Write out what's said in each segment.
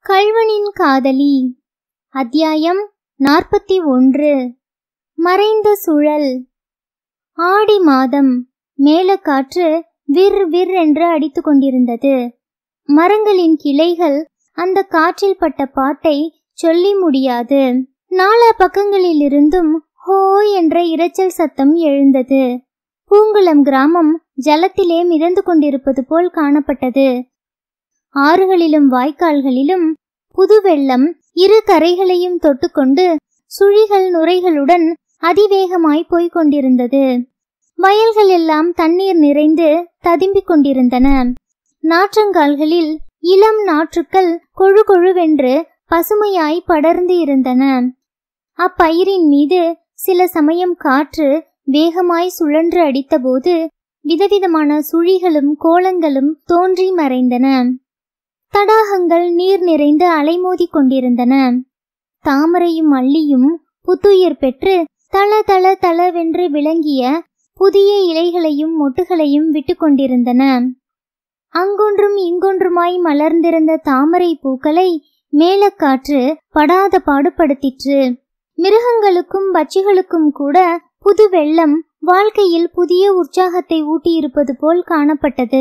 கள்வனின் காதலி அத்தியாயம் நாற்பத்தி ஒன்று மறைந்த சுழல் ஆடி மாதம் மேலக்காற்று விர் விர் என்று அடித்துக் கொண்டிருந்தது மரங்களின் கிளைகள் அந்த காற்றில் பட்ட பாட்டை சொல்லி முடியாது நாலா பக்கங்களிலிருந்தும் ஹோ என்ற இரைச்சல் சத்தம் எழுந்தது பூங்குளம் கிராமம் ஜலத்திலே மிதந்து கொண்டிருப்பது போல் காணப்பட்டது ஆறுகளிலும் வாய்க்கால்களிலும் புது வெள்ளம் இரு கரைகளையும் தொட்டுக்கொண்டு சுழிகள் நுரைகளுடன் அதிவேகமாய் போய்க் கொண்டிருந்தது வயல்கள் எல்லாம் தண்ணீர் நிறைந்து ததும்பிக் கொண்டிருந்தன நாற்றங்கால்களில் இளம் நாற்றுக்கள் கொழு கொழுவென்று பசுமையாய் படர்ந்து இருந்தன அப்பயிரின் மீது சில சமயம் காற்று வேகமாய் சுழன்று அடித்தபோது விதவிதமான சுழிகளும் கோலங்களும் தோன்றி மறைந்தன தடாகங்கள் நீர் நிறைந்து அலைமோதிக் கொண்டிருந்தன தாமரையும் அள்ளியும் புத்துயிர் பெற்று தள தள தளவென்று விளங்கிய புதிய இலைகளையும் மொட்டுகளையும் விட்டு கொண்டிருந்தன அங்கொன்றும் இங்கொன்றுமாய் மலர்ந்திருந்த தாமரை பூக்களை மேலக்காற்று படாத பாடுபடுத்திற்று மிருகங்களுக்கும் பட்சிகளுக்கும் கூட புது வெள்ளம் வாழ்க்கையில் புதிய உற்சாகத்தை ஊட்டியிருப்பது போல் காணப்பட்டது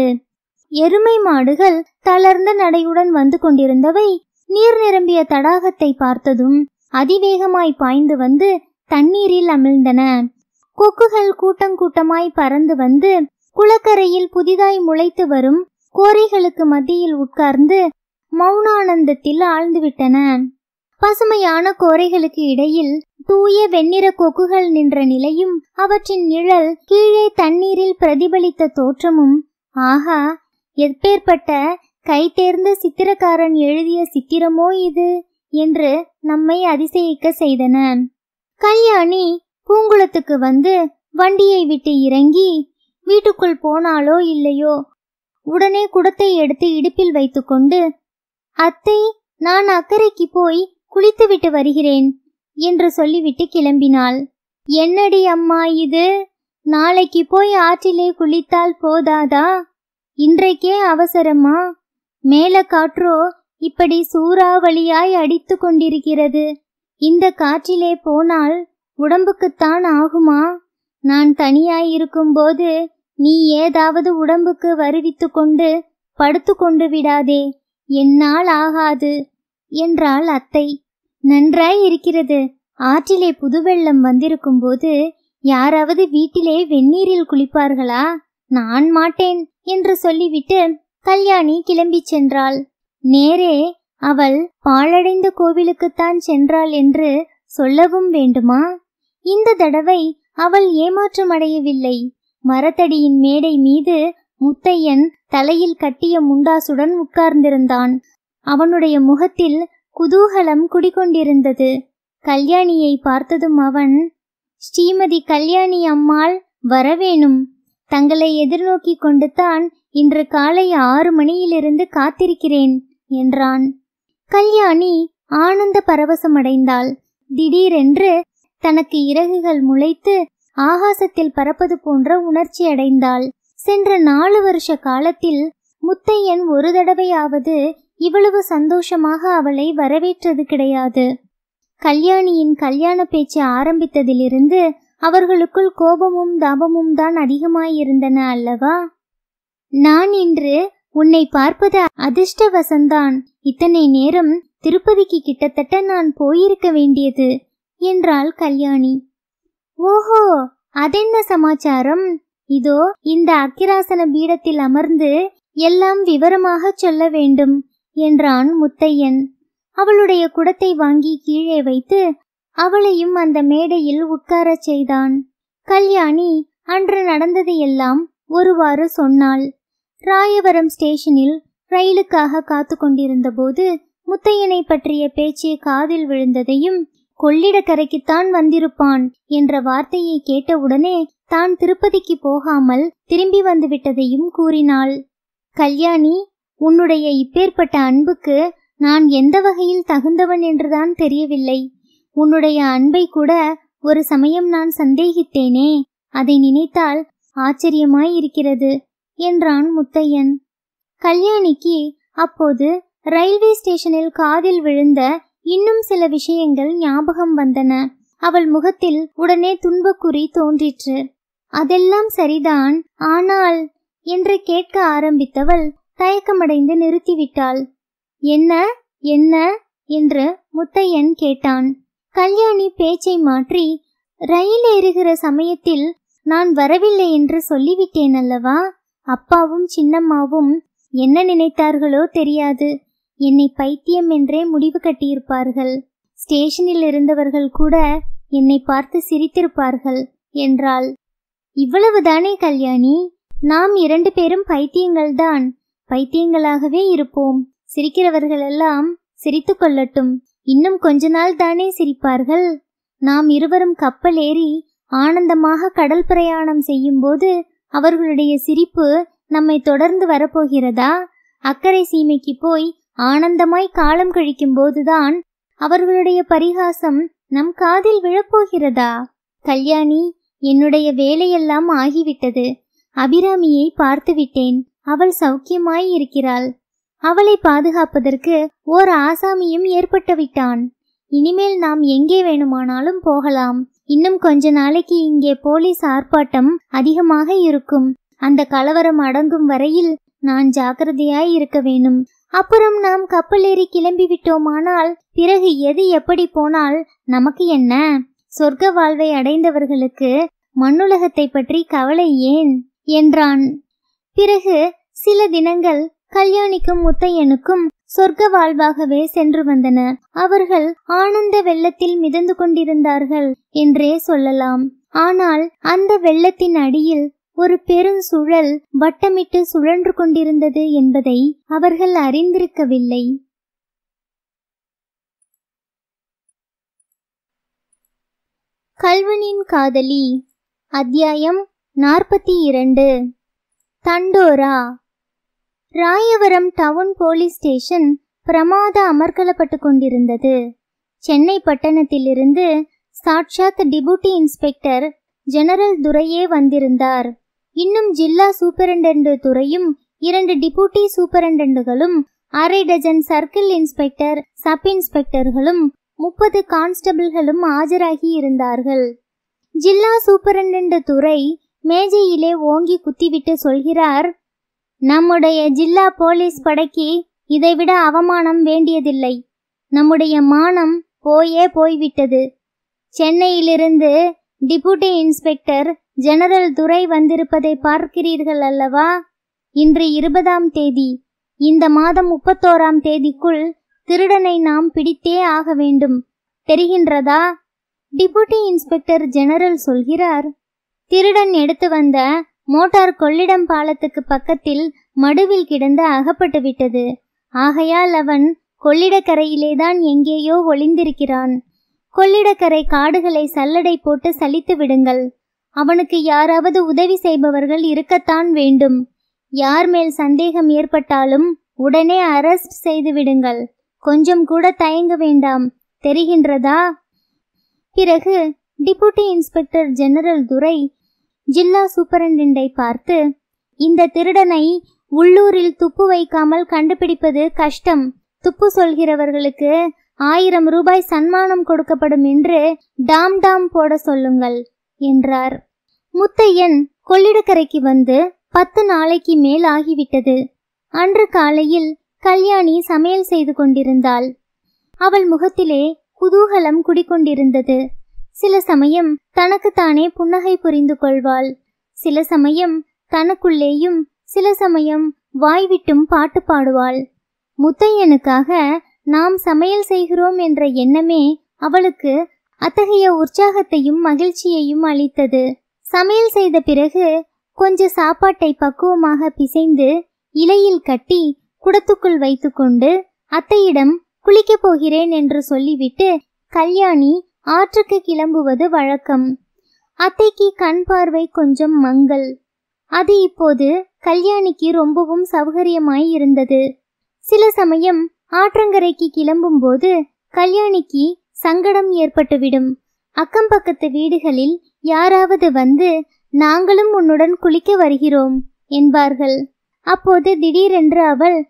எருமை மாடுகள் தளர்ந்த நடையுடன் வந்து கொண்டிருந்தவை நீர் நிரம்பிய தடாகத்தை பார்த்ததும் அதிவேகமாய் பாய்ந்து வந்து தண்ணீரில் அமிழ்ந்தன கொக்குகள் கூட்டங்கூட்டமாய் பறந்து வந்து குளக்கரையில் புதிதாய் முளைத்து வரும் கோரைகளுக்கு மத்தியில் உட்கார்ந்து மௌனானந்தத்தில் ஆழ்ந்துவிட்டன பசுமையான கோரைகளுக்கு இடையில் தூய வெண்ணிற கொக்குகள் நின்ற நிலையும் அவற்றின் நிழல் கீழே தண்ணீரில் பிரதிபலித்த தோற்றமும் ஆஹா எப்பேற்பட்ட கை தேர்ந்த சித்திரக்காரன் எழுதிய சித்திரமோ இது என்று நம்மை அதிசயிக்க செய்தன கல்யாணி பூங்குளத்துக்கு வந்து வண்டியை விட்டு இறங்கி வீட்டுக்குள் போனாலோ இல்லையோ உடனே குடத்தை எடுத்து இடுப்பில் வைத்துக்கொண்டு அத்தை நான் அக்கறைக்கு போய் குளித்துவிட்டு வருகிறேன் என்று சொல்லிவிட்டு கிளம்பினாள் என்னடி அம்மா இது நாளைக்கு போய் ஆற்றிலே குளித்தால் போதாதா இன்றைக்கே அவசரமா மேல காற்றோ இப்படி சூறாவளியாய் அடித்து கொண்டிருக்கிறது இந்த காற்றிலே போனால் உடம்புக்குத்தான் ஆகுமா நான் தனியாய் இருக்கும்போது நீ ஏதாவது உடம்புக்கு வருவித்து கொண்டு படுத்து கொண்டு விடாதே என்னால் ஆகாது என்றாள் அத்தை நன்றாய் இருக்கிறது ஆற்றிலே புது வெள்ளம் வந்திருக்கும் போது யாராவது வீட்டிலே வெந்நீரில் குளிப்பார்களா நான் மாட்டேன் என்று சொல்லிவிட்டு கல்யாணி கிளம்பிச் சென்றாள் நேரே அவள் பாழடைந்த கோவிலுக்குத்தான் சென்றாள் என்று சொல்லவும் வேண்டுமா இந்த தடவை அவள் ஏமாற்றமடையவில்லை மரத்தடியின் மேடை மீது முத்தையன் தலையில் கட்டிய முண்டாசுடன் உட்கார்ந்திருந்தான் அவனுடைய முகத்தில் குதூகலம் குடிகொண்டிருந்தது கல்யாணியை பார்த்ததும் அவன் ஸ்ரீமதி கல்யாணி அம்மாள் வரவேணும் தங்களை எதிர்நோக்கி கொண்டு தான் இன்று காலை ஆறு மணியிலிருந்து காத்திருக்கிறேன் என்றான் கல்யாணி ஆனந்த பரவசமடைந்தாள் திடீரென்று தனக்கு இறகுகள் முளைத்து ஆகாசத்தில் பறப்பது போன்ற உணர்ச்சி அடைந்தாள் சென்ற நாலு வருஷ காலத்தில் முத்தையன் ஒரு தடவையாவது இவ்வளவு சந்தோஷமாக அவளை வரவேற்றது கிடையாது கல்யாணியின் கல்யாண பேச்சு ஆரம்பித்ததிலிருந்து அவர்களுக்குள் கோபமும் தாபமும் தான் அதிகமாயிருந்தன அல்லவா நான் இன்று உன்னை பார்ப்பது அதிர்ஷ்டவசந்தான் இத்தனை நேரம் திருப்பதிக்கு கிட்டத்தட்ட நான் போயிருக்க வேண்டியது என்றாள் கல்யாணி ஓஹோ அதென்ன சமாச்சாரம் இதோ இந்த அக்கிராசன பீடத்தில் அமர்ந்து எல்லாம் விவரமாக சொல்ல வேண்டும் என்றான் முத்தையன் அவளுடைய குடத்தை வாங்கி கீழே வைத்து அவளையும் அந்த மேடையில் உட்காரச் செய்தான் கல்யாணி அன்று நடந்ததையெல்லாம் ஒருவாறு சொன்னாள் ராயவரம் ஸ்டேஷனில் ரயிலுக்காக காத்து கொண்டிருந்த போது முத்தையனை பற்றிய பேச்சு காதில் விழுந்ததையும் கொள்ளிடக்கரைக்குத்தான் வந்திருப்பான் என்ற வார்த்தையை கேட்டவுடனே தான் திருப்பதிக்கு போகாமல் திரும்பி வந்து விட்டதையும் கூறினாள் கல்யாணி உன்னுடைய இப்பேற்பட்ட அன்புக்கு நான் எந்த வகையில் தகுந்தவன் என்றுதான் தெரியவில்லை உன்னுடைய அன்பை கூட ஒரு சமயம் நான் சந்தேகித்தேனே அதை நினைத்தால் ஆச்சரியமாய் இருக்கிறது என்றான் முத்தையன் கல்யாணிக்கு அப்போது ரயில்வே ஸ்டேஷனில் காதில் விழுந்த இன்னும் சில விஷயங்கள் ஞாபகம் வந்தன அவள் முகத்தில் உடனே துன்பக்குறி தோன்றிற்று அதெல்லாம் சரிதான் ஆனால் என்று கேட்க ஆரம்பித்தவள் தயக்கமடைந்து நிறுத்திவிட்டாள் என்ன என்ன என்று முத்தையன் கேட்டான் கல்யாணி பேச்சை மாற்றி ரயில் ஏறுகிற சமயத்தில் நான் வரவில்லை என்று சொல்லிவிட்டேன் அல்லவா அப்பாவும் சின்னம்மாவும் என்ன நினைத்தார்களோ தெரியாது என்னை பைத்தியம் என்றே முடிவு கட்டியிருப்பார்கள் ஸ்டேஷனில் இருந்தவர்கள் கூட என்னை பார்த்து சிரித்திருப்பார்கள் என்றாள் இவ்வளவுதானே கல்யாணி நாம் இரண்டு பேரும் பைத்தியங்கள்தான் பைத்தியங்களாகவே இருப்போம் சிரிக்கிறவர்களெல்லாம் சிரித்து கொள்ளட்டும் இன்னும் கொஞ்ச நாள் தானே சிரிப்பார்கள் நாம் இருவரும் கப்பல் ஏறி ஆனந்தமாக கடல் பிரயாணம் செய்யும்போது அவர்களுடைய சிரிப்பு நம்மை தொடர்ந்து வரப்போகிறதா அக்கறை சீமைக்கு போய் ஆனந்தமாய் காலம் கழிக்கும் போதுதான் அவர்களுடைய பரிகாசம் நம் காதில் விழப்போகிறதா கல்யாணி என்னுடைய வேலையெல்லாம் ஆகிவிட்டது அபிராமியை பார்த்து விட்டேன் அவள் சௌக்கியமாய் இருக்கிறாள் அவளை பாதுகாப்பதற்கு ஓர் ஆசாமியும் ஏற்பட்டு விட்டான் இனிமேல் நாம் எங்கே வேணுமானாலும் போகலாம் இன்னும் கொஞ்ச நாளைக்கு இங்கே போலீஸ் ஆர்ப்பாட்டம் அதிகமாக இருக்கும் அந்த கலவரம் அடங்கும் வரையில் நான் ஜாக்கிரதையாய் இருக்க வேணும் அப்புறம் நாம் கப்பல் ஏறி கிளம்பி விட்டோமானால் பிறகு எது எப்படி போனால் நமக்கு என்ன சொர்க்க வாழ்வை அடைந்தவர்களுக்கு மண்ணுலகத்தை பற்றி கவலை ஏன் என்றான் பிறகு சில தினங்கள் கல்யாணிக்கும் முத்தையனுக்கும் சொர்க்க வாழ்வாகவே சென்று வந்தன அவர்கள் ஆனந்த வெள்ளத்தில் மிதந்து கொண்டிருந்தார்கள் என்றே சொல்லலாம் ஆனால் அந்த வெள்ளத்தின் அடியில் ஒரு பெருஞ்சுழல் வட்டமிட்டு சுழன்று கொண்டிருந்தது என்பதை அவர்கள் அறிந்திருக்கவில்லை கல்வனின் காதலி அத்தியாயம் நாற்பத்தி இரண்டு தண்டோரா ராயவரம் டவுன் போலீஸ் ஸ்டேஷன் பிரமாத அமர்க்கலப்பட்டு கொண்டிருந்தது சென்னை பட்டணத்திலிருந்து சாட்சாத் டிபுட்டி இன்ஸ்பெக்டர் ஜெனரல் துரையே வந்திருந்தார் இன்னும் ஜில்லா சூப்பரண்டன்ட் துறையும் இரண்டு டிபுட்டி சூப்பரண்டன்ட்டுகளும் அரை டஜன் சர்க்கிள் இன்ஸ்பெக்டர் சப் இன்ஸ்பெக்டர்களும் முப்பது கான்ஸ்டபிள்களும் ஆஜராகி இருந்தார்கள் ஜில்லா சூப்பரண்டன்ட் துறை மேஜையிலே ஓங்கி குத்திவிட்டு சொல்கிறார் நம்முடைய ஜில்லா போலீஸ் படைக்கு இதைவிட அவமானம் வேண்டியதில்லை நம்முடைய மானம் போயே போய்விட்டது சென்னையிலிருந்து டிபுட்டி இன்ஸ்பெக்டர் ஜெனரல் துரை வந்திருப்பதை பார்க்கிறீர்கள் அல்லவா இன்று இருபதாம் தேதி இந்த மாதம் முப்பத்தோராம் தேதிக்குள் திருடனை நாம் பிடித்தே ஆக வேண்டும் தெரிகின்றதா டிபுட்டி இன்ஸ்பெக்டர் ஜெனரல் சொல்கிறார் திருடன் எடுத்து வந்த மோட்டார் கொள்ளிடம் பாலத்துக்கு பக்கத்தில் மடுவில் கிடந்து அகப்பட்டு விட்டது ஆகையால் அவன் கொள்ளிடக்கரையிலேதான் எங்கேயோ ஒளிந்திருக்கிறான் கொள்ளிடக்கரை காடுகளை சல்லடை போட்டு சலித்து விடுங்கள் அவனுக்கு யாராவது உதவி செய்பவர்கள் இருக்கத்தான் வேண்டும் யார் மேல் சந்தேகம் ஏற்பட்டாலும் உடனே அரெஸ்ட் செய்து விடுங்கள் கொஞ்சம் கூட தயங்க வேண்டாம் தெரிகின்றதா பிறகு டிபுட்டி இன்ஸ்பெக்டர் ஜெனரல் துரை ஜில்லா சூப்பரண்டை பார்த்து இந்த திருடனை உள்ளூரில் துப்பு வைக்காமல் கண்டுபிடிப்பது கஷ்டம் துப்பு சொல்கிறவர்களுக்கு ஆயிரம் ரூபாய் சன்மானம் கொடுக்கப்படும் என்று டாம் டாம் போட சொல்லுங்கள் என்றார் முத்தையன் கொள்ளிடக்கரைக்கு வந்து பத்து நாளைக்கு மேல் ஆகிவிட்டது அன்று காலையில் கல்யாணி சமையல் செய்து கொண்டிருந்தாள் அவள் முகத்திலே குதூகலம் குடிக்கொண்டிருந்தது சில சமயம் தனக்குத்தானே புன்னகை புரிந்து கொள்வாள் சில சமயம் தனக்குள்ளேயும் சில சமயம் வாய்விட்டும் பாட்டு பாடுவாள் முத்தையனுக்காக நாம் சமையல் செய்கிறோம் என்ற எண்ணமே அவளுக்கு அத்தகைய உற்சாகத்தையும் மகிழ்ச்சியையும் அளித்தது சமையல் செய்த பிறகு கொஞ்ச சாப்பாட்டை பக்குவமாக பிசைந்து இலையில் கட்டி குடத்துக்குள் வைத்துக்கொண்டு அத்தையிடம் குளிக்கப் போகிறேன் என்று சொல்லிவிட்டு கல்யாணி ஆற்றுக்கு கிளம்புவது வழக்கம் அத்தைக்கு கண் பார்வை கொஞ்சம் மங்கல் அது இப்போது கல்யாணிக்கு ரொம்பவும் சௌகரியமாய் இருந்தது சில சமயம் ஆற்றங்கரைக்கு கிளம்பும்போது கல்யாணிக்கு சங்கடம் ஏற்பட்டுவிடும் அக்கம் பக்கத்து வீடுகளில் யாராவது வந்து நாங்களும் உன்னுடன் குளிக்க வருகிறோம் என்பார்கள் அப்போது திடீரென்று அவள்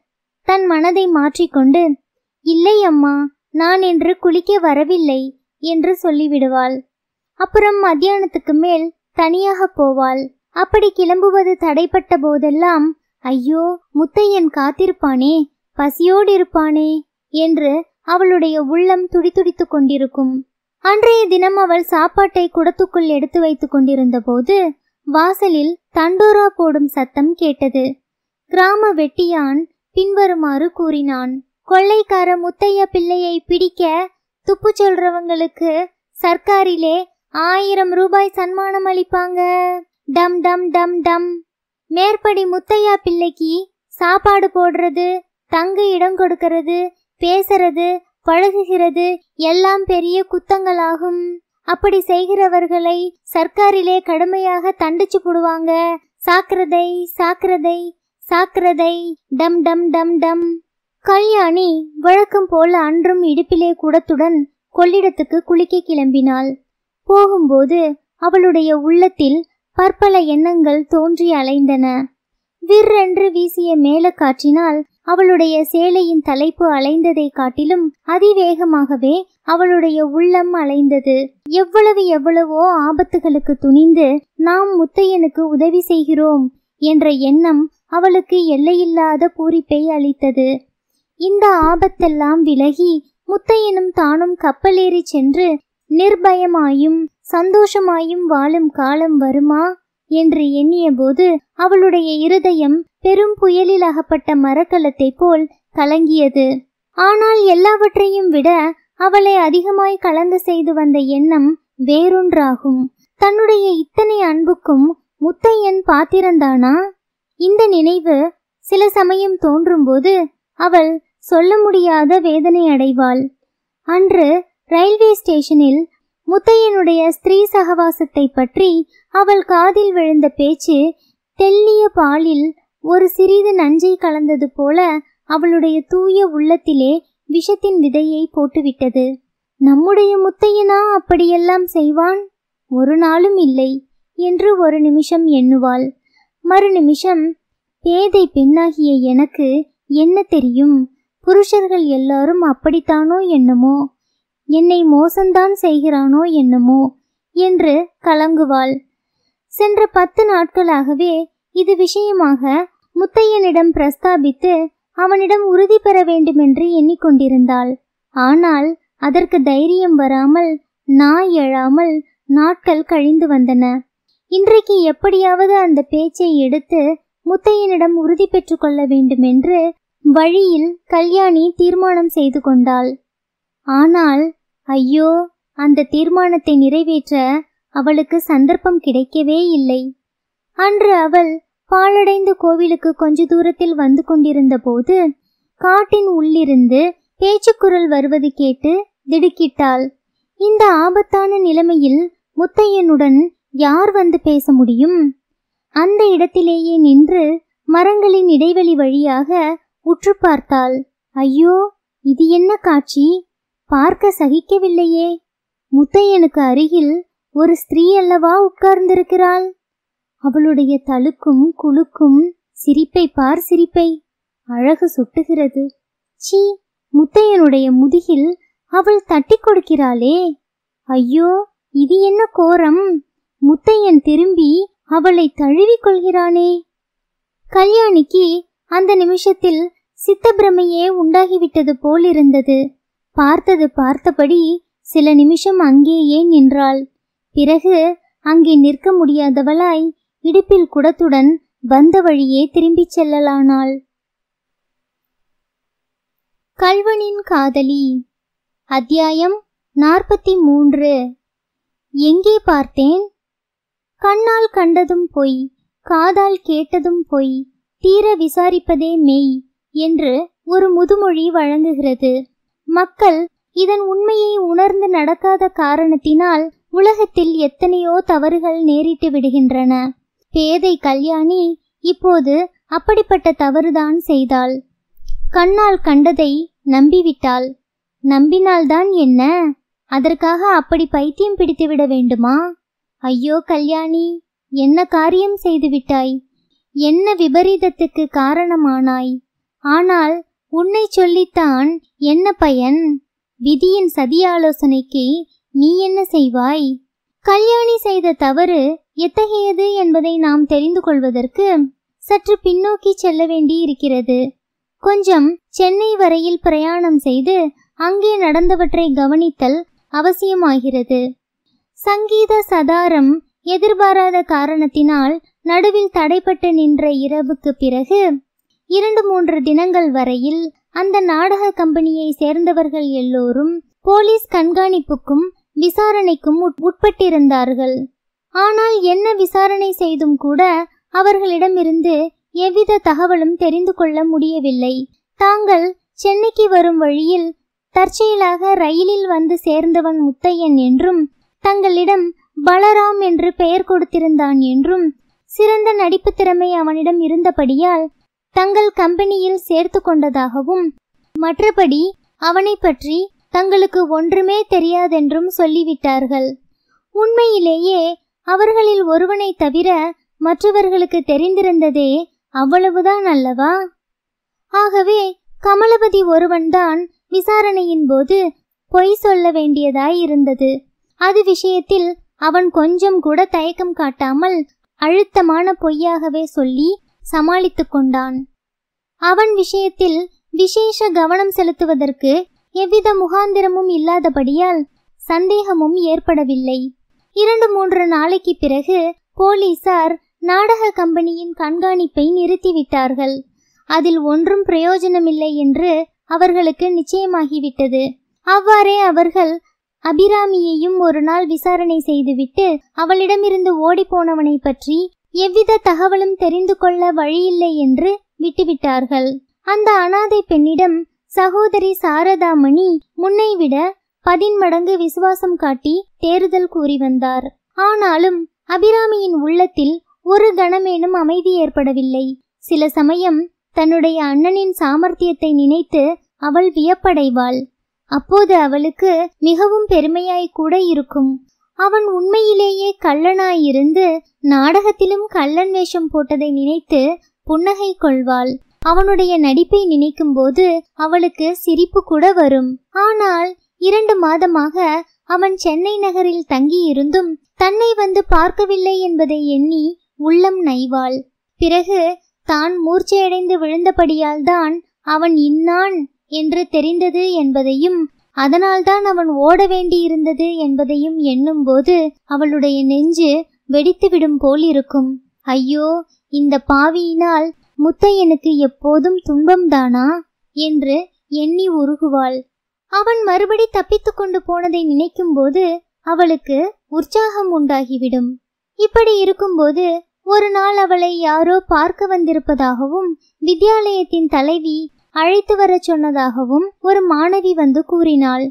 தன் மனதை மாற்றிக்கொண்டு இல்லை அம்மா நான் இன்று குளிக்க வரவில்லை என்று சொல்லிவிடுவாள் அப்புறம் மத்தியானத்துக்கு மேல் தனியாக போவாள் அப்படி கிளம்புவது தடைப்பட்ட போதெல்லாம் ஐயோ முத்தையன் காத்திருப்பானே பசியோடு இருப்பானே என்று அவளுடைய உள்ளம் துடிதுடித்துக் கொண்டிருக்கும் அன்றைய தினம் அவள் சாப்பாட்டை குடத்துக்குள் எடுத்து வைத்துக் கொண்டிருந்த போது வாசலில் தண்டோரா போடும் சத்தம் கேட்டது கிராம வெட்டியான் பின்வருமாறு கூறினான் கொள்ளைக்கார முத்தைய பிள்ளையை பிடிக்க துப்பு சொல்றவங்களுக்கு சர்க்காரிலே ஆயிரம் ரூபாய் சன்மானம் அளிப்பாங்க டம் டம் டம் டம் மேற்படி முத்தையா பிள்ளைக்கு சாப்பாடு போடுறது தங்க இடம் கொடுக்கறது பேசுறது பழகுகிறது எல்லாம் பெரிய குத்தங்களாகும் அப்படி செய்கிறவர்களை சர்க்காரிலே கடுமையாக தண்டிச்சு போடுவாங்க சாக்கிரதை சாக்கிரதை சாக்கிரதை டம் டம் டம் டம் கல்யாணி வழக்கம் போல அன்றும் இடுப்பிலே குடத்துடன் கொள்ளிடத்துக்கு குளிக்க கிளம்பினாள் போகும்போது அவளுடைய உள்ளத்தில் பற்பல எண்ணங்கள் தோன்றி அலைந்தன விற்றென்று வீசிய மேலக்காற்றினால் அவளுடைய சேலையின் தலைப்பு அலைந்ததை காட்டிலும் அதிவேகமாகவே அவளுடைய உள்ளம் அலைந்தது எவ்வளவு எவ்வளவோ ஆபத்துகளுக்கு துணிந்து நாம் முத்தையனுக்கு உதவி செய்கிறோம் என்ற எண்ணம் அவளுக்கு எல்லையில்லாத பூரிப்பை அளித்தது இந்த ஆபத்தெல்லாம் விலகி முத்தையனும் தானும் கப்பலேறி சென்று நிர்பயமாயும் சந்தோஷமாயும் வாழும் காலம் வருமா என்று எண்ணியபோது அவளுடைய இருதயம் பெரும் புயலில் அகப்பட்ட மரக்கலத்தை போல் கலங்கியது ஆனால் எல்லாவற்றையும் விட அவளை அதிகமாய் கலங்க செய்து வந்த எண்ணம் வேறொன்றாகும் தன்னுடைய இத்தனை அன்புக்கும் முத்தையன் பாத்திரந்தானா இந்த நினைவு சில சமயம் தோன்றும்போது அவள் சொல்ல முடியாத வேதனை அடைவாள் அன்று ரயில்வே ஸ்டேஷனில் முத்தையனுடைய ஸ்திரீ சகவாசத்தை பற்றி அவள் காதில் விழுந்த பேச்சு தெல்லிய பாலில் ஒரு சிறிது நஞ்சை கலந்தது போல அவளுடைய தூய உள்ளத்திலே விஷத்தின் விதையை போட்டுவிட்டது நம்முடைய முத்தையனா அப்படியெல்லாம் செய்வான் ஒரு நாளும் இல்லை என்று ஒரு நிமிஷம் எண்ணுவாள் மறு நிமிஷம் பேதை பெண்ணாகிய எனக்கு என்ன தெரியும் புருஷர்கள் எல்லாரும் அப்படித்தானோ என்னமோ என்னை மோசம்தான் செய்கிறானோ என்னமோ என்று கலங்குவாள் சென்ற பத்து நாட்களாகவே இது விஷயமாக முத்தையனிடம் பிரஸ்தாபித்து அவனிடம் உறுதி பெற வேண்டுமென்று எண்ணிக்கொண்டிருந்தாள் ஆனால் அதற்கு தைரியம் வராமல் நாய் எழாமல் நாட்கள் கழிந்து வந்தன இன்றைக்கு எப்படியாவது அந்த பேச்சை எடுத்து முத்தையனிடம் உறுதி பெற்றுக் கொள்ள வேண்டுமென்று வழியில் கல்யாணி தீர்மானம் செய்து கொண்டாள் ஆனால் ஐயோ அந்த தீர்மானத்தை நிறைவேற்ற அவளுக்கு சந்தர்ப்பம் கிடைக்கவே இல்லை அன்று அவள் பாழடைந்த கோவிலுக்கு கொஞ்ச தூரத்தில் வந்து கொண்டிருந்த போது காட்டின் உள்ளிருந்து பேச்சுக்குரல் வருவது கேட்டு திடுக்கிட்டாள் இந்த ஆபத்தான நிலைமையில் முத்தையனுடன் யார் வந்து பேச முடியும் அந்த இடத்திலேயே நின்று மரங்களின் இடைவெளி வழியாக உற்று பார்த்தாள் ஐயோ இது என்ன காட்சி பார்க்க சகிக்கவில்லையே முத்தையனுக்கு அருகில் ஒரு ஸ்திரீ அல்லவா உட்கார்ந்திருக்கிறாள் அவளுடைய தழுக்கும் குலுக்கும் சிரிப்பை பார் சிரிப்பை அழகு சுட்டுகிறது சீ முத்தையனுடைய முதுகில் அவள் தட்டி கொடுக்கிறாளே ஐயோ இது என்ன கோரம் முத்தையன் திரும்பி அவளை தழுவிக் கொள்கிறானே கல்யாணிக்கு அந்த நிமிஷத்தில் சித்தப்பிரமையே உண்டாகிவிட்டது போல் இருந்தது பார்த்தது பார்த்தபடி சில நிமிஷம் அங்கேயே நின்றாள் பிறகு அங்கே நிற்க முடியாதவளாய் இடுப்பில் குடத்துடன் வந்த வழியே திரும்பிச் செல்லலானாள் கல்வனின் காதலி அத்தியாயம் நாற்பத்தி மூன்று எங்கே பார்த்தேன் கண்ணால் கண்டதும் பொய் காதால் கேட்டதும் பொய் தீர விசாரிப்பதே மெய் என்று ஒரு முதுமொழி வழங்குகிறது மக்கள் இதன் உண்மையை உணர்ந்து நடக்காத காரணத்தினால் உலகத்தில் எத்தனையோ தவறுகள் நேரிட்டு விடுகின்றன பேதை கல்யாணி இப்போது அப்படிப்பட்ட தவறுதான் செய்தாள் கண்ணால் கண்டதை நம்பிவிட்டாள் நம்பினால்தான் என்ன அதற்காக அப்படி பைத்தியம் பிடித்துவிட வேண்டுமா ஐயோ கல்யாணி என்ன காரியம் செய்து விட்டாய் என்ன விபரீதத்துக்கு காரணமானாய் ஆனால் உன்னை சொல்லித்தான் என்ன பயன் விதியின் சதி ஆலோசனைக்கு நீ என்ன செய்வாய் கல்யாணி செய்த தவறு எத்தகையது என்பதை நாம் தெரிந்து கொள்வதற்கு சற்று பின்னோக்கி செல்ல வேண்டி இருக்கிறது கொஞ்சம் சென்னை வரையில் பிரயாணம் செய்து அங்கே நடந்தவற்றை கவனித்தல் அவசியமாகிறது சங்கீத சதாரம் எதிர்பாராத காரணத்தினால் நடுவில் தடைப்பட்டு நின்ற இரவுக்கு பிறகு இரண்டு மூன்று தினங்கள் வரையில் அந்த நாடக கம்பெனியை சேர்ந்தவர்கள் எல்லோரும் போலீஸ் கண்காணிப்புக்கும் விசாரணைக்கும் உட்- உட்பட்டிருந்தார்கள் ஆனால் என்ன விசாரணை செய்தும் கூட அவர்களிடமிருந்து எவ்வித தகவலும் தெரிந்து கொள்ள முடியவில்லை தாங்கள் சென்னைக்கு வரும் வழியில் தற்செயலாக ரயிலில் வந்து சேர்ந்தவன் முத்தையன் என்றும் தங்களிடம் பலராம் என்று பெயர் கொடுத்திருந்தான் என்றும் சிறந்த நடிப்பு திறமை அவனிடம் இருந்தபடியால் தங்கள் கம்பெனியில் சேர்த்து கொண்டதாகவும் மற்றபடி அவனை பற்றி தங்களுக்கு ஒன்றுமே தெரியாதென்றும் சொல்லிவிட்டார்கள் உண்மையிலேயே அவர்களில் ஒருவனை தவிர மற்றவர்களுக்கு தெரிந்திருந்ததே அவ்வளவுதான் அல்லவா ஆகவே கமலபதி ஒருவன்தான் விசாரணையின் போது பொய் சொல்ல வேண்டியதாய் இருந்தது அது விஷயத்தில் அவன் கொஞ்சம் கூட தயக்கம் காட்டாமல் அழுத்தமான பொய்யாகவே சொல்லி சமாளித்துக் கொண்டான் அவன் விஷயத்தில் விசேஷ கவனம் செலுத்துவதற்கு எவ்வித முகாந்திரமும் இல்லாதபடியால் சந்தேகமும் ஏற்படவில்லை இரண்டு மூன்று நாளைக்கு பிறகு போலீசார் நாடக கம்பெனியின் கண்காணிப்பை நிறுத்திவிட்டார்கள் அதில் ஒன்றும் பிரயோஜனமில்லை என்று அவர்களுக்கு நிச்சயமாகிவிட்டது அவ்வாறே அவர்கள் அபிராமியையும் ஒரு நாள் விசாரணை செய்துவிட்டு அவளிடமிருந்து ஓடிப்போனவனை பற்றி எவ்வித தகவலும் தெரிந்து கொள்ள வழியில்லை என்று விட்டுவிட்டார்கள் அந்த அனாதை பெண்ணிடம் சகோதரி சாரதாமணி முன்னைவிட பதின்மடங்கு விசுவாசம் காட்டி தேறுதல் கூறி வந்தார் ஆனாலும் அபிராமியின் உள்ளத்தில் ஒரு கணமேனும் அமைதி ஏற்படவில்லை சில சமயம் தன்னுடைய அண்ணனின் சாமர்த்தியத்தை நினைத்து அவள் வியப்படைவாள் அப்போது அவளுக்கு மிகவும் பெருமையாய் கூட இருக்கும் அவன் உண்மையிலேயே கள்ளனாயிருந்து நாடகத்திலும் கள்ளன் வேஷம் போட்டதை நினைத்து புன்னகை கொள்வாள் அவனுடைய நடிப்பை நினைக்கும்போது அவளுக்கு சிரிப்பு கூட வரும் ஆனால் இரண்டு மாதமாக அவன் சென்னை நகரில் தங்கியிருந்தும் தன்னை வந்து பார்க்கவில்லை என்பதை எண்ணி உள்ளம் நைவாள் பிறகு தான் மூர்ச்சையடைந்து விழுந்தபடியால் தான் அவன் இன்னான் என்று தெரிந்தது என்பதையும் அதனால்தான் அவன் ஓட வேண்டியிருந்தது என்பதையும் எண்ணும்போது அவளுடைய நெஞ்சு வெடித்துவிடும் போலிருக்கும் ஐயோ இந்த பாவியினால் முத்தையனுக்கு எப்போதும் துன்பம்தானா என்று எண்ணி உருகுவாள் அவன் மறுபடி தப்பித்துக் கொண்டு போனதை நினைக்கும்போது அவளுக்கு உற்சாகம் உண்டாகிவிடும் இப்படி இருக்கும்போது ஒரு நாள் அவளை யாரோ பார்க்க வந்திருப்பதாகவும் வித்யாலயத்தின் தலைவி அழைத்து வரச் சொன்னதாகவும் ஒரு மாணவி வந்து கூறினாள்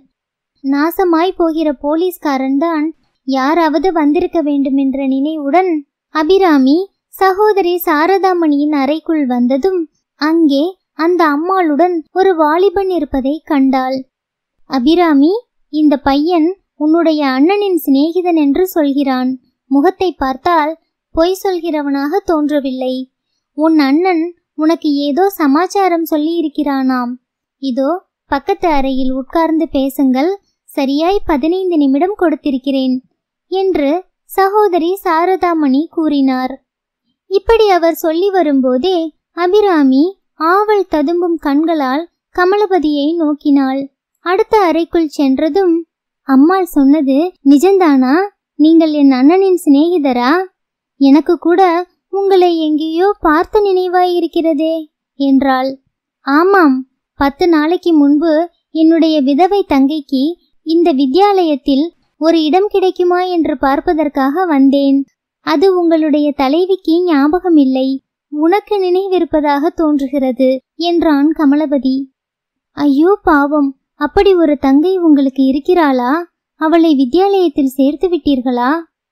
நாசமாய் போகிற போலீஸ்காரன் தான் யாராவது வந்திருக்க வேண்டுமென்ற நினைவுடன் அபிராமி சகோதரி சாரதாமணியின் அறைக்குள் வந்ததும் அங்கே அந்த அம்மாளுடன் ஒரு வாலிபன் இருப்பதை கண்டாள் அபிராமி இந்த பையன் உன்னுடைய அண்ணனின் சிநேகிதன் என்று சொல்கிறான் முகத்தை பார்த்தால் பொய் சொல்கிறவனாக தோன்றவில்லை உன் அண்ணன் உனக்கு ஏதோ சமாச்சாரம் சொல்லி இருக்கிறானாம் இதோ பக்கத்து அறையில் உட்கார்ந்து பேசுங்கள் சரியாய் பதினைந்து நிமிடம் கொடுத்திருக்கிறேன் என்று சகோதரி சாரதாமணி கூறினார் இப்படி அவர் சொல்லி வரும்போதே அபிராமி ஆவல் ததும்பும் கண்களால் கமலபதியை நோக்கினாள் அடுத்த அறைக்குள் சென்றதும் அம்மாள் சொன்னது நிஜந்தானா நீங்கள் என் அண்ணனின் சிநேகிதரா எனக்கு கூட உங்களை எங்கேயோ பார்த்த நினைவாயிருக்கிறதே என்றாள் ஆமாம் பத்து நாளைக்கு முன்பு என்னுடைய விதவை தங்கைக்கு இந்த வித்யாலயத்தில் ஒரு இடம் கிடைக்குமா என்று பார்ப்பதற்காக வந்தேன் அது உங்களுடைய தலைவிக்கு ஞாபகம் இல்லை உனக்கு நினைவிருப்பதாக தோன்றுகிறது என்றான் கமலபதி ஐயோ பாவம் அப்படி ஒரு தங்கை உங்களுக்கு இருக்கிறாளா அவளை வித்யாலயத்தில் சேர்த்து விட்டீர்களா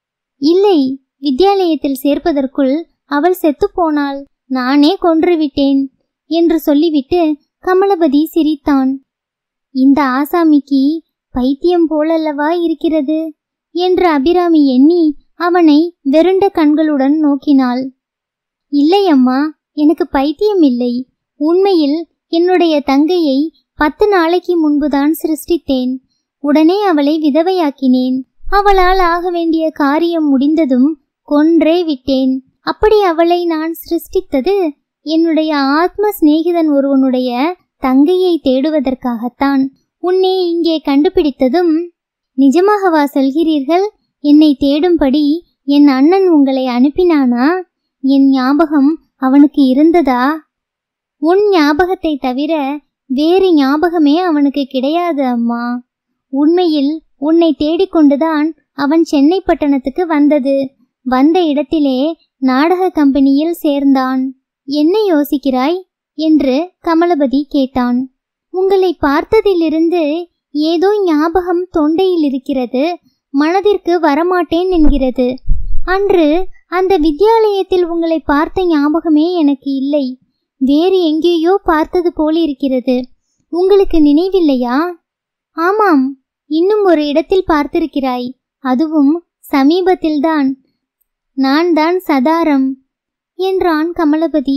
இல்லை வித்யாலயத்தில் சேர்ப்பதற்குள் அவள் செத்துப் போனாள் நானே கொன்றுவிட்டேன் என்று சொல்லிவிட்டு கமலபதி சிரித்தான் இந்த ஆசாமிக்கு பைத்தியம் போலல்லவா இருக்கிறது என்று அபிராமி எண்ணி அவனை வெருண்ட கண்களுடன் நோக்கினாள் இல்லை அம்மா எனக்கு பைத்தியம் இல்லை உண்மையில் என்னுடைய தங்கையை பத்து நாளைக்கு முன்புதான் சிருஷ்டித்தேன் உடனே அவளை விதவையாக்கினேன் அவளால் ஆக வேண்டிய காரியம் முடிந்ததும் கொன்றே விட்டேன் அப்படி அவளை நான் சிருஷ்டித்தது என்னுடைய ஆத்ம சிநேகிதன் ஒருவனுடைய தங்கையை தேடுவதற்காகத்தான் உன்னை இங்கே கண்டுபிடித்ததும் நிஜமாகவா சொல்கிறீர்கள் என்னை தேடும்படி என் அண்ணன் உங்களை அனுப்பினானா என் ஞாபகம் அவனுக்கு இருந்ததா உன் ஞாபகத்தை தவிர வேறு ஞாபகமே அவனுக்கு கிடையாது அம்மா உண்மையில் உன்னை தேடிக்கொண்டுதான் அவன் சென்னை பட்டணத்துக்கு வந்தது வந்த இடத்திலே நாடக கம்பெனியில் சேர்ந்தான் என்ன யோசிக்கிறாய் என்று கமலபதி கேட்டான் உங்களை பார்த்ததிலிருந்து ஏதோ ஞாபகம் தொண்டையில் இருக்கிறது மனதிற்கு வரமாட்டேன் என்கிறது அன்று அந்த வித்யாலயத்தில் உங்களை பார்த்த ஞாபகமே எனக்கு இல்லை வேறு எங்கேயோ பார்த்தது போல் இருக்கிறது உங்களுக்கு நினைவில்லையா ஆமாம் இன்னும் ஒரு இடத்தில் பார்த்திருக்கிறாய் அதுவும் சமீபத்தில்தான் நான் தான் சதாரம் என்றான் கமலபதி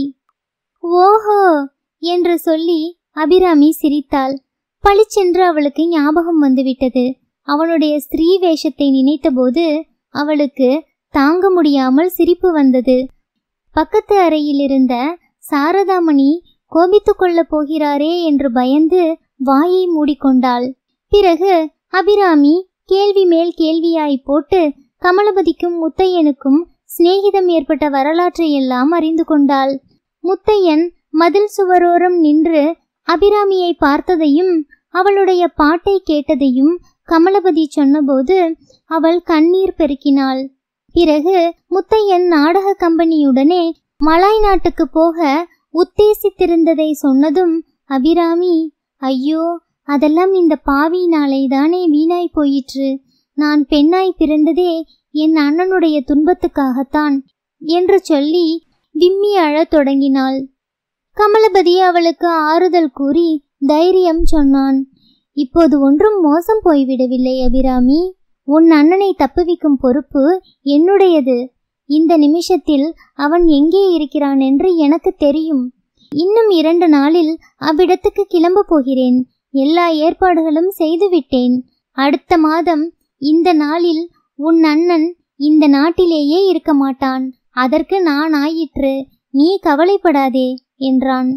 ஓஹோ என்று சொல்லி அபிராமி சிரித்தாள் பளிச்சென்று அவளுக்கு ஞாபகம் வந்துவிட்டது அவனுடைய ஸ்திரீ வேஷத்தை நினைத்தபோது அவளுக்கு தாங்க முடியாமல் சிரிப்பு வந்தது பக்கத்து அறையில் இருந்த சாரதாமணி கோபித்துக் கொள்ளப் போகிறாரே என்று பயந்து வாயை மூடிக்கொண்டாள் பிறகு அபிராமி கேள்வி மேல் கேள்வியாய் போட்டு கமலபதிக்கும் முத்தையனுக்கும் சிநேகிதம் ஏற்பட்ட வரலாற்றை எல்லாம் அறிந்து கொண்டாள் முத்தையன் மதில் சுவரோரம் நின்று அபிராமியை பார்த்ததையும் அவளுடைய பாட்டை கேட்டதையும் கமலபதி சொன்னபோது அவள் கண்ணீர் பெருக்கினாள் பிறகு முத்தையன் நாடக கம்பெனியுடனே மலாய் நாட்டுக்கு போக உத்தேசித்திருந்ததை சொன்னதும் அபிராமி ஐயோ அதெல்லாம் இந்த பாவியினாலே தானே வீணாய் போயிற்று நான் பெண்ணாய் பிறந்ததே என் அண்ணனுடைய துன்பத்துக்காகத்தான் என்று சொல்லி விம்மி அழத் தொடங்கினாள் கமலபதி அவளுக்கு ஆறுதல் கூறி தைரியம் சொன்னான் இப்போது ஒன்றும் மோசம் போய்விடவில்லை அபிராமி உன் அண்ணனை தப்புவிக்கும் பொறுப்பு என்னுடையது இந்த நிமிஷத்தில் அவன் எங்கே இருக்கிறான் என்று எனக்கு தெரியும் இன்னும் இரண்டு நாளில் அவ்விடத்துக்கு கிளம்ப போகிறேன் எல்லா ஏற்பாடுகளும் செய்துவிட்டேன் அடுத்த மாதம் இந்த நாளில் உன் அண்ணன் இந்த நாட்டிலேயே இருக்க மாட்டான் அதற்கு நான் ஆயிற்று நீ கவலைப்படாதே என்றான்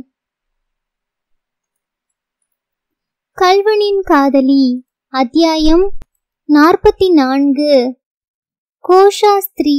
கல்வனின் காதலி அத்தியாயம் நாற்பத்தி நான்கு கோஷா ஸ்திரீ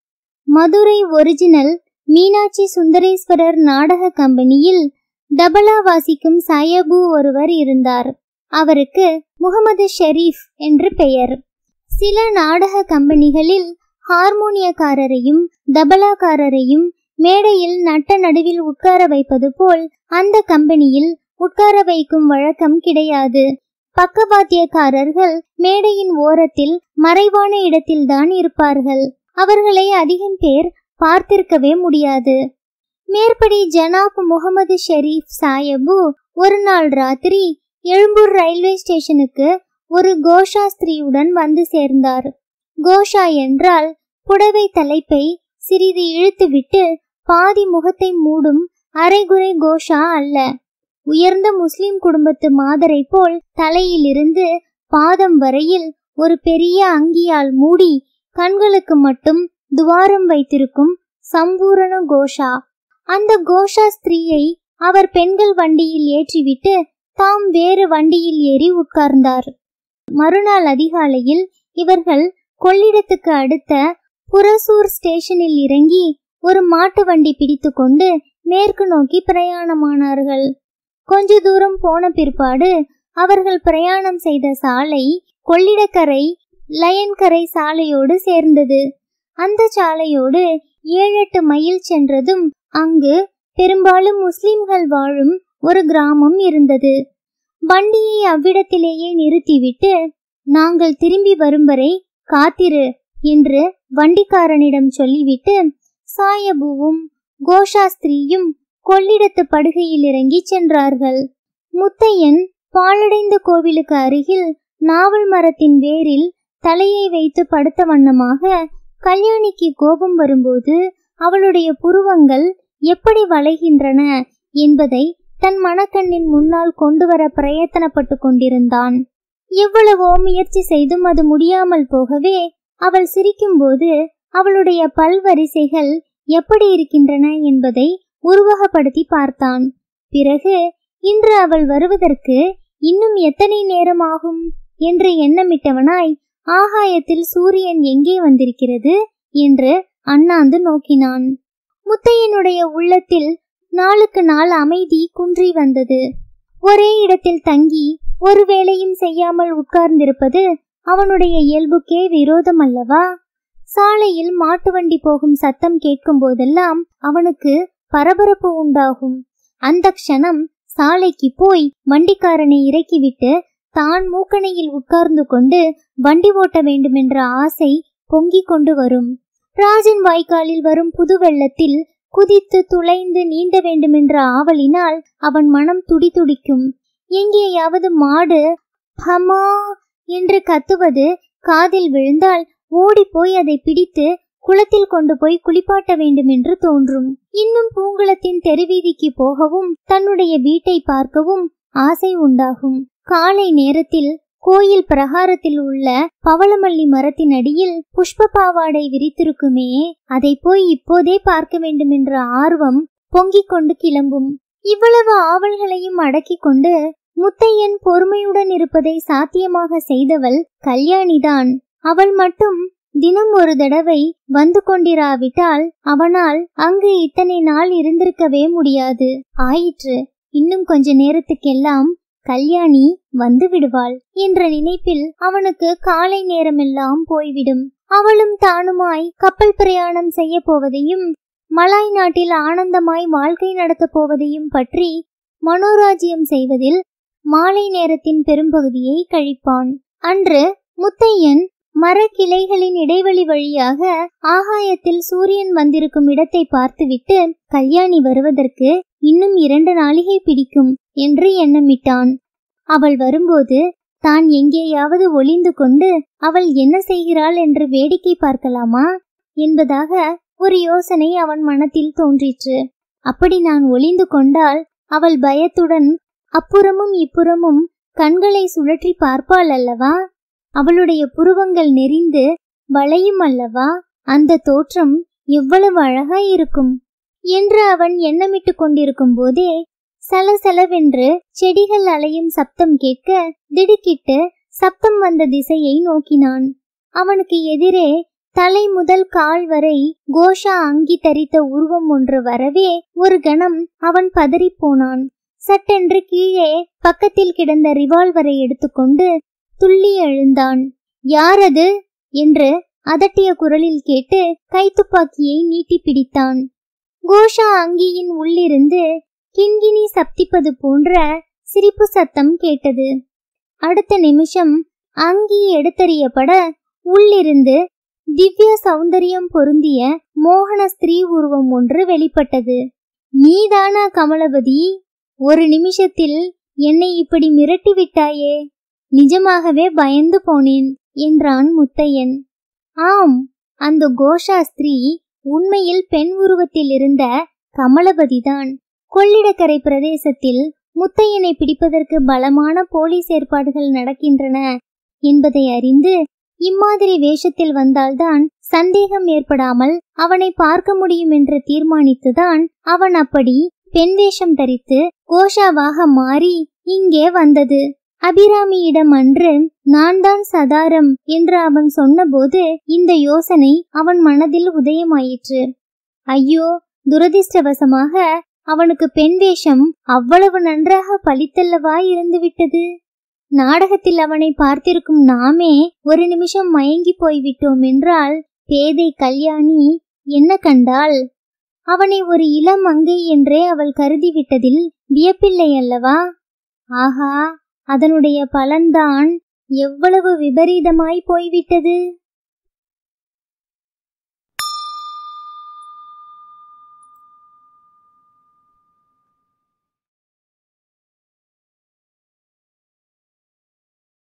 மதுரை ஒரிஜினல் மீனாட்சி சுந்தரேஸ்வரர் நாடக கம்பெனியில் தபலா வாசிக்கும் சாயபு ஒருவர் இருந்தார் அவருக்கு முகமது ஷெரீப் என்று பெயர் சில நாடக கம்பெனிகளில் ஹார்மோனியக்காரரையும் தபலாக்காரரையும் மேடையில் நட்ட நடுவில் உட்கார வைப்பது போல் அந்த கம்பெனியில் உட்கார வைக்கும் வழக்கம் கிடையாது பக்கவாத்தியக்காரர்கள் மேடையின் ஓரத்தில் மறைவான இடத்தில்தான் இருப்பார்கள் அவர்களை அதிகம் பேர் பார்த்திருக்கவே முடியாது மேற்படி ஜனாப் முகமது ஷெரீப் சாயபு ஒரு நாள் ராத்திரி எழும்பூர் ரயில்வே ஸ்டேஷனுக்கு ஒரு கோஷா ஸ்திரீயுடன் வந்து சேர்ந்தார் கோஷா என்றால் புடவை தலைப்பை சிறிது இழுத்துவிட்டு பாதி முகத்தை மூடும் அரைகுறை கோஷா அல்ல உயர்ந்த முஸ்லிம் குடும்பத்து மாதரை போல் தலையிலிருந்து பாதம் வரையில் ஒரு பெரிய அங்கியால் மூடி கண்களுக்கு மட்டும் துவாரம் வைத்திருக்கும் சம்பூரண கோஷா அந்த கோஷா ஸ்திரீயை அவர் பெண்கள் வண்டியில் ஏற்றிவிட்டு தாம் வேறு வண்டியில் ஏறி உட்கார்ந்தார் மறுநாள் அதிகாலையில் இவர்கள் கொள்ளிடத்துக்கு அடுத்த புரசூர் ஸ்டேஷனில் இறங்கி ஒரு மாட்டு வண்டி பிடித்துக்கொண்டு மேற்கு நோக்கி பிரயாணமானார்கள் கொஞ்ச தூரம் போன பிற்பாடு அவர்கள் பிரயாணம் செய்த சாலை கொள்ளிடக்கரை லயன்கரை சாலையோடு சேர்ந்தது அந்த சாலையோடு ஏழெட்டு மைல் சென்றதும் அங்கு பெரும்பாலும் முஸ்லிம்கள் வாழும் ஒரு கிராமம் இருந்தது வண்டியை அவ்விடத்திலேயே நிறுத்திவிட்டு நாங்கள் திரும்பி வரும் வரை காத்திரு என்று வண்டிக்காரனிடம் சொல்லிவிட்டு சாயபுவும் கோஷாஸ்திரியும் கொள்ளிடத்து படுகையில் இறங்கி சென்றார்கள் முத்தையன் பாழடைந்த கோவிலுக்கு அருகில் நாவல் மரத்தின் வேரில் தலையை வைத்து படுத்த வண்ணமாக கல்யாணிக்கு கோபம் வரும்போது அவளுடைய புருவங்கள் எப்படி வளைகின்றன என்பதை தன் மனக்கண்ணின் முன்னால் கொண்டு வர பிரயத்தனப்பட்டு கொண்டிருந்தான் எவ்வளவோ முயற்சி செய்தும் அது முடியாமல் போகவே அவள் சிரிக்கும்போது அவளுடைய பல்வரிசைகள் எப்படி இருக்கின்றன என்பதை உருவகப்படுத்தி பார்த்தான் பிறகு இன்று அவள் வருவதற்கு இன்னும் எத்தனை நேரம் ஆகும் என்று எண்ணமிட்டவனாய் ஆகாயத்தில் சூரியன் எங்கே வந்திருக்கிறது என்று அண்ணாந்து நோக்கினான் முத்தையனுடைய உள்ளத்தில் நாளுக்கு நாள் அமைதி குன்றி வந்தது ஒரே இடத்தில் தங்கி ஒரு வேலையும் செய்யாமல் உட்கார்ந்திருப்பது அவனுடைய இயல்புக்கே விரோதம் அல்லவா சாலையில் மாட்டு வண்டி போகும் சத்தம் கேட்கும் போதெல்லாம் அவனுக்கு பரபரப்பு உண்டாகும் அந்த க்ஷணம் சாலைக்கு போய் வண்டிக்காரனை இறக்கிவிட்டு தான் மூக்கணையில் உட்கார்ந்து கொண்டு வண்டி ஓட்ட வேண்டுமென்ற ஆசை பொங்கிக் கொண்டு வரும் ராஜன் வாய்க்காலில் வரும் புது வெள்ளத்தில் குதித்து துளைந்து நீந்த வேண்டுமென்ற ஆவலினால் அவன் மனம் துடிதுடிக்கும் எங்கேயாவது மாடு ஹமா என்று கத்துவது காதில் விழுந்தால் ஓடிப்போய் அதை பிடித்து குளத்தில் கொண்டு போய் குளிப்பாட்ட வேண்டும் என்று தோன்றும் இன்னும் பூங்குளத்தின் தெருவீதிக்கு போகவும் தன்னுடைய வீட்டை பார்க்கவும் ஆசை உண்டாகும் காலை நேரத்தில் கோயில் பிரகாரத்தில் உள்ள பவளமல்லி மரத்தின் அடியில் புஷ்ப பாவாடை விரித்திருக்குமே அதை போய் இப்போதே பார்க்க வேண்டும் என்ற ஆர்வம் பொங்கிக் கொண்டு கிளம்பும் இவ்வளவு ஆவல்களையும் அடக்கிக் கொண்டு முத்தையன் பொறுமையுடன் இருப்பதை சாத்தியமாக செய்தவள் கல்யாணிதான் அவள் மட்டும் தினம் ஒரு தடவை வந்து கொண்டிராவிட்டால் அவனால் அங்கு இத்தனை நாள் இருந்திருக்கவே முடியாது ஆயிற்று இன்னும் கொஞ்ச நேரத்துக்கெல்லாம் கல்யாணி வந்து விடுவாள் என்ற நினைப்பில் அவனுக்கு காலை நேரமெல்லாம் போய்விடும் அவளும் தானுமாய் கப்பல் பிரயாணம் செய்ய போவதையும் மலாய் நாட்டில் ஆனந்தமாய் வாழ்க்கை நடத்தப் போவதையும் பற்றி மனோராஜ்யம் செய்வதில் மாலை நேரத்தின் பெரும்பகுதியை கழிப்பான் அன்று முத்தையன் மரக்கிளைகளின் இடைவெளி வழியாக ஆகாயத்தில் சூரியன் வந்திருக்கும் இடத்தை பார்த்துவிட்டு கல்யாணி வருவதற்கு இன்னும் இரண்டு நாளிகை பிடிக்கும் என்று எண்ணமிட்டான் அவள் வரும்போது தான் எங்கேயாவது ஒளிந்து கொண்டு அவள் என்ன செய்கிறாள் என்று வேடிக்கை பார்க்கலாமா என்பதாக ஒரு யோசனை அவன் மனத்தில் தோன்றிற்று அப்படி நான் ஒளிந்து கொண்டால் அவள் பயத்துடன் அப்புறமும் இப்புறமும் கண்களை சுழற்றி பார்ப்பாள் அல்லவா அவளுடைய புருவங்கள் நெறிந்து வளையும் அல்லவா அந்த தோற்றம் எவ்வளவு அழகாயிருக்கும் என்று அவன் எண்ணமிட்டு கொண்டிருக்கும் போதே சலசலவென்று செடிகள் அலையும் சப்தம் கேட்க திடுக்கிட்டு சப்தம் வந்த திசையை நோக்கினான் அவனுக்கு எதிரே தலை முதல் கால் வரை கோஷா அங்கி தரித்த உருவம் ஒன்று வரவே ஒரு கணம் அவன் பதறிப் போனான் சட்டென்று கீழே பக்கத்தில் கிடந்த ரிவால்வரை எடுத்துக்கொண்டு துள்ளி எழுந்தான் யார் அது என்று அதட்டிய குரலில் கேட்டு கைத்துப்பாக்கியை நீட்டி பிடித்தான் கோஷா அங்கியின் உள்ளிருந்து கிண்கிணி சப்திப்பது போன்ற சிரிப்பு சத்தம் கேட்டது அடுத்த நிமிஷம் அங்கி எடுத்தறியப்பட உள்ளிருந்து திவ்ய சௌந்தரியம் பொருந்திய மோகன ஸ்திரீ உருவம் ஒன்று வெளிப்பட்டது நீதானா கமலபதி ஒரு நிமிஷத்தில் என்னை இப்படி மிரட்டி விட்டாயே நிஜமாகவே பயந்து போனேன் என்றான் முத்தையன் ஆம் அந்த கோஷா ஸ்திரீ உண்மையில் பெண் உருவத்தில் இருந்த கமலபதிதான் கொள்ளிடக்கரை பிரதேசத்தில் முத்தையனை பிடிப்பதற்கு பலமான போலீஸ் ஏற்பாடுகள் நடக்கின்றன என்பதை அறிந்து இம்மாதிரி வேஷத்தில் வந்தால்தான் சந்தேகம் ஏற்படாமல் அவனை பார்க்க முடியும் என்று தீர்மானித்துதான் அவன் அப்படி பெண் வேஷம் தரித்து கோஷாவாக மாறி இங்கே வந்தது அபிராமியிடம் அன்று நான் தான் சதாரம் என்று அவன் சொன்னபோது இந்த யோசனை அவன் மனதில் உதயமாயிற்று ஐயோ துரதிர்ஷ்டவசமாக அவனுக்கு பெண் வேஷம் அவ்வளவு நன்றாக பளித்தல்லவா இருந்துவிட்டது நாடகத்தில் அவனை பார்த்திருக்கும் நாமே ஒரு நிமிஷம் மயங்கி போய்விட்டோம் என்றால் பேதை கல்யாணி என்ன கண்டாள் அவனை ஒரு இளம் மங்கை என்றே அவள் கருதிவிட்டதில் வியப்பில்லை அல்லவா ஆஹா அதனுடைய பலன்தான் எவ்வளவு விபரீதமாய் போய்விட்டது